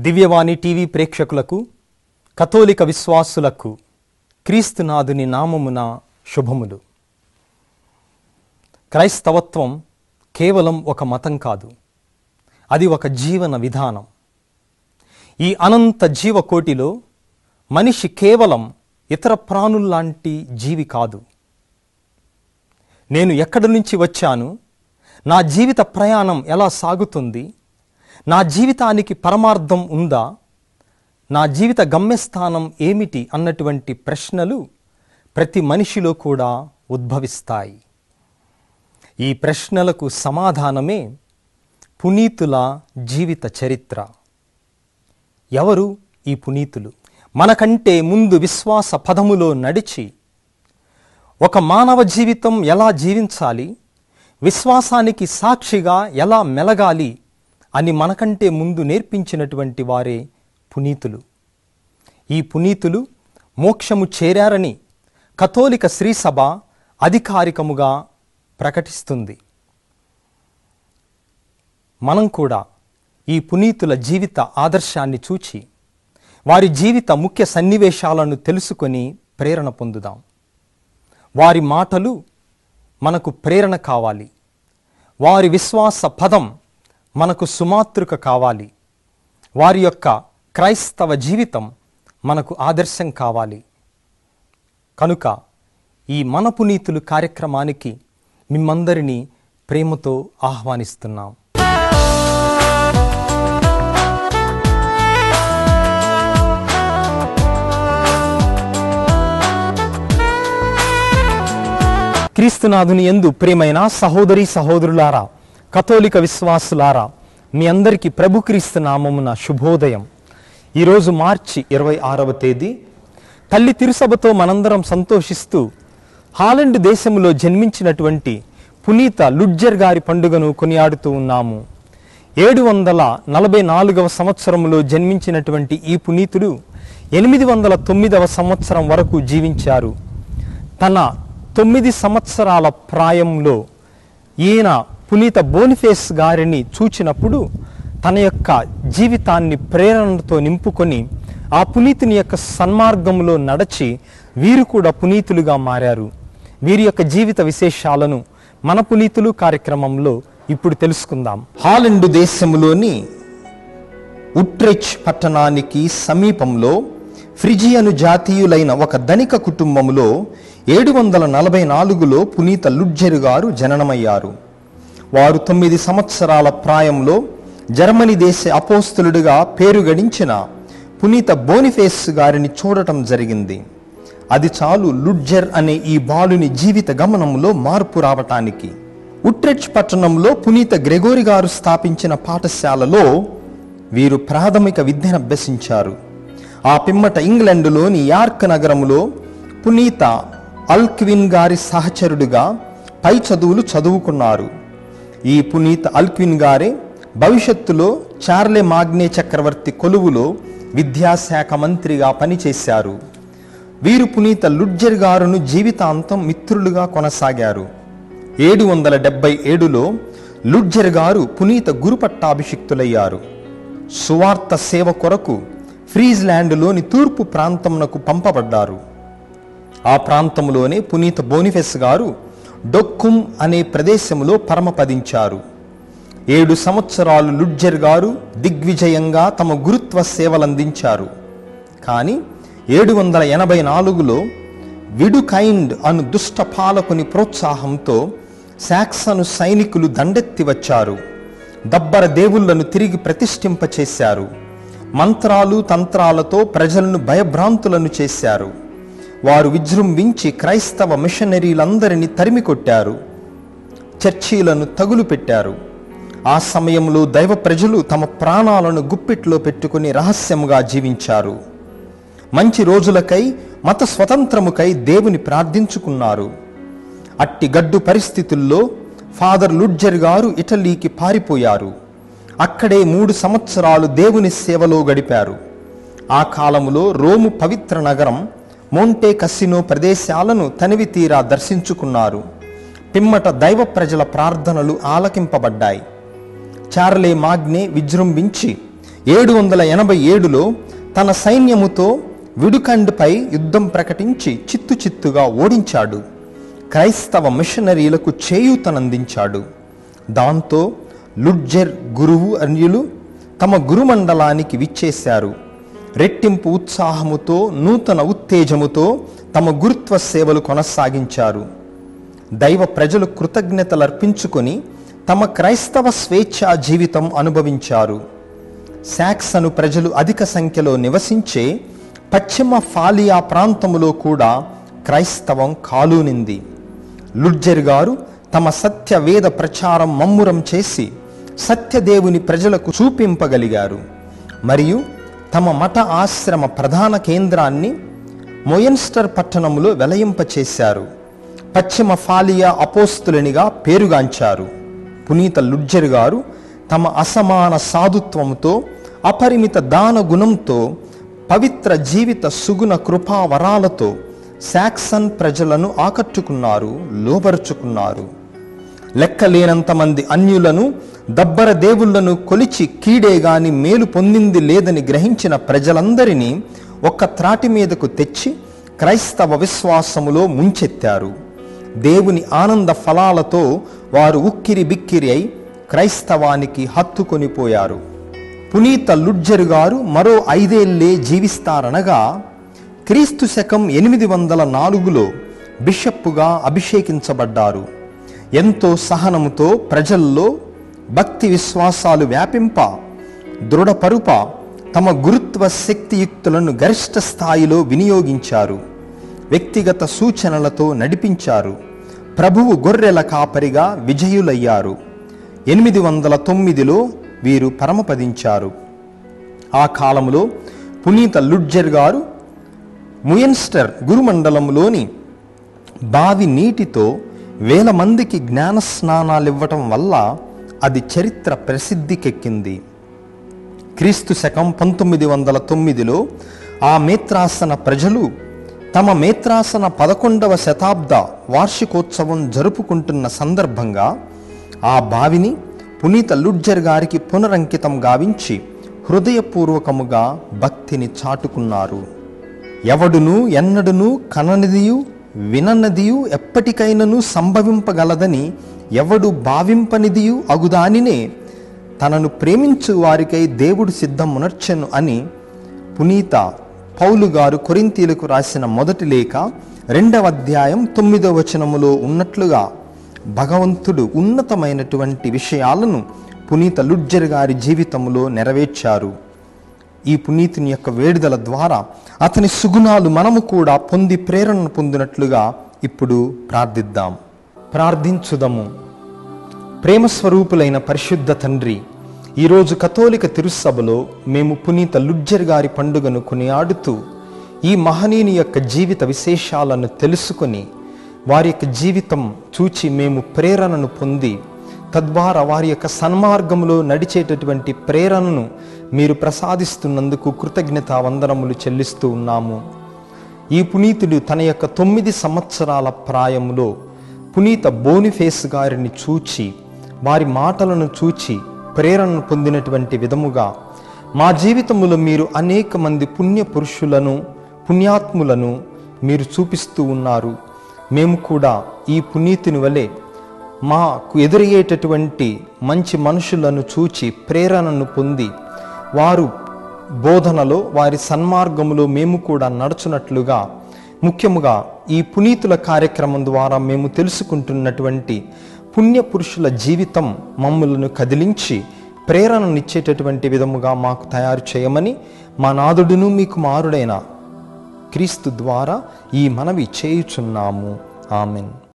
దివ్యవాణి TV ప్రేక్షకులకు కథోలిక విశ్వాసులకు క్రీస్తునాథుని నామమున శుభములు క్రైస్తవత్వం కేవలం ఒక మతం కాదు అది ఒక జీవన విధానం ఈ అనంత జీవకోటిలో మనిషి కేవలం ఇతర ప్రాణుల్లాంటి జీవి కాదు నేను ఎక్కడి నుంచి వచ్చాను నా జీవిత ప్రయాణం ఎలా సాగుతుంది నా జీవితానికి పరమార్థం ఉందా నా జీవిత గమ్యస్థానం ఏమిటి అన్నటువంటి ప్రశ్నలు ప్రతి మనిషిలో కూడా ఉద్భవిస్తాయి ఈ ప్రశ్నలకు సమాధానమే పునీతుల జీవిత చరిత్ర ఎవరు ఈ పునీతులు మనకంటే ముందు విశ్వాస పదములో నడిచి ఒక మానవ జీవితం ఎలా జీవించాలి విశ్వాసానికి సాక్షిగా ఎలా మెలగాలి అని మనకంటే ముందు నేర్పించినటువంటి వారే పునీతులు ఈ పునీతులు మోక్షము చేరారని కథోలిక శ్రీసభ అధికారికముగా ప్రకటిస్తుంది మనం కూడా ఈ పునీతుల జీవిత ఆదర్శాన్ని చూచి వారి జీవిత ముఖ్య సన్నివేశాలను తెలుసుకొని ప్రేరణ పొందుదాం వారి మాటలు మనకు ప్రేరణ కావాలి వారి విశ్వాస పదం మనకు సుమాతృక కావాలి వారి యొక్క క్రైస్తవ జీవితం మనకు ఆదర్శం కావాలి కనుక ఈ మన పునీతులు కార్యక్రమానికి మిమ్మందరినీ ప్రేమతో ఆహ్వానిస్తున్నాం క్రీస్తునాథుని ఎందు ప్రేమైన సహోదరి సహోదరులారా కథోలిక విశ్వాసులారా మీ అందరికీ ప్రభు క్రీస్తు నామమున శుభోదయం ఈరోజు మార్చి ఇరవై ఆరవ తేదీ తల్లి తిరుసభతో మనందరం సంతోషిస్తూ హాలండ్ దేశంలో జన్మించినటువంటి పునీత లుడ్జర్ గారి పండుగను కొనియాడుతూ ఉన్నాము ఏడు వందల నలభై నాలుగవ సంవత్సరంలో జన్మించినటువంటి ఈ పునీతుడు ఎనిమిది వందల తొమ్మిదవ సంవత్సరం వరకు జీవించారు తన తొమ్మిది సంవత్సరాల ప్రాయంలో ఈయన పునీత బోనిఫేస్ గారిని చూచినప్పుడు తన యొక్క జీవితాన్ని ప్రేరణతో నింపుకొని ఆ పునీతుని యొక్క సన్మార్గంలో నడచి వీరు కూడా పునీతులుగా మారారు వీరి యొక్క జీవిత విశేషాలను మన పునీతులు కార్యక్రమంలో ఇప్పుడు తెలుసుకుందాం హాలండ్ దేశంలోని ఉట్రెచ్ పట్టణానికి సమీపంలో ఫ్రిజియను జాతీయులైన ఒక ధనిక కుటుంబంలో ఏడు వందల నలభై నాలుగులో పునీత లుడ్జెరు గారు జననమయ్యారు వారు తొమ్మిది సంవత్సరాల ప్రాయంలో జర్మనీ దేశ అపోస్తులుడిగా పేరు గడించిన పునీత బోనిఫేస్ గారిని చూడటం జరిగింది అది చాలు లుడ్జర్ అనే ఈ బాలుని జీవిత గమనంలో మార్పు రావటానికి ఉట్రెచ్ పట్టణంలో పునీత గ్రెగోరి గారు స్థాపించిన పాఠశాలలో వీరు ప్రాథమిక విద్యను అభ్యసించారు ఆ పిమ్మట ఇంగ్లండులోని యార్క్ నగరంలో పునీత అల్క్విన్ గారి సహచరుడుగా పై చదువులు చదువుకున్నారు ఈ పునీత అల్క్విన్ గారే భవిష్యత్తులో చార్లె మాగ్నే చక్రవర్తి కొలువులో విద్యాశాఖ మంత్రిగా పనిచేశారు వీరు పునీత లుడ్జర్ గారును జీవితాంతం మిత్రులుగా కొనసాగారు ఏడు వందల డెబ్బై ఏడులో లుడ్జర్ గారు పునీత గురుపట్టాభిషిక్తులయ్యారు సువార్త సేవ కొరకు ఫ్రీజ్లాండ్లోని తూర్పు ప్రాంతమునకు పంపబడ్డారు ఆ ప్రాంతంలోనే పునీత బోనిఫెస్ గారు డొక్కుం అనే ప్రదేశంలో పరమపదించారు ఏడు సంవత్సరాలు లుడ్జర్ గారు దిగ్విజయంగా తమ గురుత్వ సేవలందించారు కానీ ఏడు వందల ఎనభై నాలుగులో విడుకైండ్ అను దుష్ట పాలకుని ప్రోత్సాహంతో శాక్సను సైనికులు దండెత్తి వచ్చారు దబ్బర దేవుళ్లను తిరిగి ప్రతిష్ఠింపచేశారు మంత్రాలు తంత్రాలతో ప్రజలను భయభ్రాంతులను చేశారు వారు విజృంభించి క్రైస్తవ మిషనరీలందరినీ తరిమి కొట్టారు చర్చీలను తగులు పెట్టారు ఆ సమయంలో దైవ ప్రజలు తమ ప్రాణాలను గుప్పిట్లో పెట్టుకుని రహస్యముగా జీవించారు మంచి రోజులకై మత స్వతంత్రముకై దేవుని ప్రార్థించుకున్నారు అట్టి గడ్డు పరిస్థితుల్లో ఫాదర్ లుడ్జర్ గారు ఇటలీకి పారిపోయారు అక్కడే మూడు సంవత్సరాలు దేవుని సేవలో గడిపారు ఆ కాలములో రోము పవిత్ర నగరం మోంటే కసినో ప్రదేశాలను తనివి తీరా దర్శించుకున్నారు పిమ్మట దైవ ప్రజల ప్రార్థనలు ఆలకింపబడ్డాయి చార్లే మాగ్నే విజృంభించి ఏడు వందల ఎనభై ఏడులో తన సైన్యముతో విడుకండ్పై యుద్ధం ప్రకటించి చిత్తు చిత్తుగా ఓడించాడు క్రైస్తవ మిషనరీలకు చేయూతనందించాడు దాంతో లుడ్జెర్ గురువు అన్యులు తమ గురుమండలానికి విచ్చేశారు రెట్టింపు ఉత్సాహముతో నూతన ఉత్తేజముతో తమ గురుత్వ సేవలు కొనసాగించారు దైవ ప్రజలు కృతజ్ఞతలు అర్పించుకొని తమ క్రైస్తవ స్వేచ్ఛా జీవితం అనుభవించారు శాక్సను ప్రజలు అధిక సంఖ్యలో నివసించే పశ్చిమ ఫాలియా ప్రాంతములో కూడా క్రైస్తవం కాలూనింది లుడ్జర్ గారు తమ సత్య వేద ప్రచారం మమ్మురం చేసి సత్యదేవుని ప్రజలకు చూపింపగలిగారు మరియు తమ మఠ ఆశ్రమ ప్రధాన కేంద్రాన్ని మొయన్స్టర్ పట్టణంలో వెలయింపచేశారు పశ్చిమ ఫాలియా అపోస్తులనిగా పేరుగాంచారు పునీత లుడ్జర్ గారు తమ అసమాన సాధుత్వముతో అపరిమిత దాన గుణంతో పవిత్ర జీవిత సుగుణ కృపా వరాలతో శాక్సన్ ప్రజలను ఆకట్టుకున్నారు లోబరుచుకున్నారు లెక్కలేనంత మంది అన్యులను దబ్బర దేవుళ్లను కొలిచి కీడే గాని మేలు పొందింది లేదని గ్రహించిన ప్రజలందరినీ ఒక్క త్రాటి మీదకు తెచ్చి క్రైస్తవ విశ్వాసములో ముంచెత్తారు దేవుని ఆనంద ఫలాలతో వారు ఉక్కిరి బిక్కిరి అయి క్రైస్తవానికి హత్తుకొనిపోయారు పునీత లుడ్జరు గారు మరో ఐదేళ్లే జీవిస్తారనగా క్రీస్తు శకం ఎనిమిది వందల నాలుగులో బిషప్పుగా అభిషేకించబడ్డారు ఎంతో సహనముతో ప్రజల్లో భక్తి విశ్వాసాలు వ్యాపింప దృఢపరుప తమ గురుత్వ శక్తియుక్తులను గరిష్ట స్థాయిలో వినియోగించారు వ్యక్తిగత సూచనలతో నడిపించారు ప్రభువు గొర్రెల కాపరిగా విజయులయ్యారు ఎనిమిది వందల తొమ్మిదిలో వీరు పరమపదించారు ఆ కాలంలో పునీత లుడ్జర్ గారు ముయన్స్టర్ గురుమండలంలోని బావి నీటితో వేల మందికి జ్ఞాన స్నానాలివ్వటం వల్ల అది చరిత్ర ప్రసిద్ధికెక్కింది క్రీస్తు శకం పంతొమ్మిది వందల తొమ్మిదిలో ఆ మేత్రాసన ప్రజలు తమ మేత్రాసన పదకొండవ శతాబ్ద వార్షికోత్సవం జరుపుకుంటున్న సందర్భంగా ఆ బావిని పునీత లుడ్జర్ గారికి పునరంకితం గావించి హృదయపూర్వకముగా భక్తిని చాటుకున్నారు ఎవడును ఎన్నడును కననిదియు విననదియు ఎప్పటికైనను సంభవింపగలదని ఎవడు భావింపనిదియు అగుదానినే తనను ప్రేమించు వారికై దేవుడు సిద్ధమునర్చెను అని పునీత పౌలు గారు కొరింతీలకు రాసిన మొదటి లేఖ రెండవ అధ్యాయం తొమ్మిదవ వచనములో ఉన్నట్లుగా భగవంతుడు ఉన్నతమైనటువంటి విషయాలను పునీత లుడ్జర్ గారి జీవితంలో నెరవేర్చారు ఈ పునీతుని యొక్క వేడుదల ద్వారా అతని సుగుణాలు మనము కూడా పొంది ప్రేరణ పొందినట్లుగా ఇప్పుడు ప్రార్థిద్దాం ప్రార్థించుదము ప్రేమ స్వరూపులైన పరిశుద్ధ తండ్రి ఈరోజు కథోలిక తిరుసభలో మేము పునీత లుడ్జర్ గారి పండుగను కొనియాడుతూ ఈ మహనీయుని యొక్క జీవిత విశేషాలను తెలుసుకొని వారి యొక్క జీవితం చూచి మేము ప్రేరణను పొంది తద్వారా వారి యొక్క సన్మార్గంలో నడిచేటటువంటి ప్రేరణను మీరు ప్రసాదిస్తున్నందుకు కృతజ్ఞత వందనములు చెల్లిస్తూ ఉన్నాము ఈ పునీతుడు తన యొక్క తొమ్మిది సంవత్సరాల ప్రాయంలో పునీత బోనిఫేస్ గారిని చూచి వారి మాటలను చూచి ప్రేరణను పొందినటువంటి విధముగా మా జీవితములో మీరు అనేక మంది పుణ్య పురుషులను పుణ్యాత్ములను మీరు చూపిస్తూ ఉన్నారు మేము కూడా ఈ పునీతుని వలె మాకు ఎదురయ్యేటటువంటి మంచి మనుషులను చూచి ప్రేరణను పొంది వారు బోధనలో వారి సన్మార్గములో మేము కూడా నడుచున్నట్లుగా ముఖ్యముగా ఈ పునీతుల కార్యక్రమం ద్వారా మేము తెలుసుకుంటున్నటువంటి పుణ్య పురుషుల జీవితం మమ్ములను కదిలించి ప్రేరణనిచ్చేటటువంటి విధముగా మాకు తయారు చేయమని మా నాదుడును మీకు మారుడైన క్రీస్తు ద్వారా ఈ మనవి చేయుచున్నాము ఆమెన్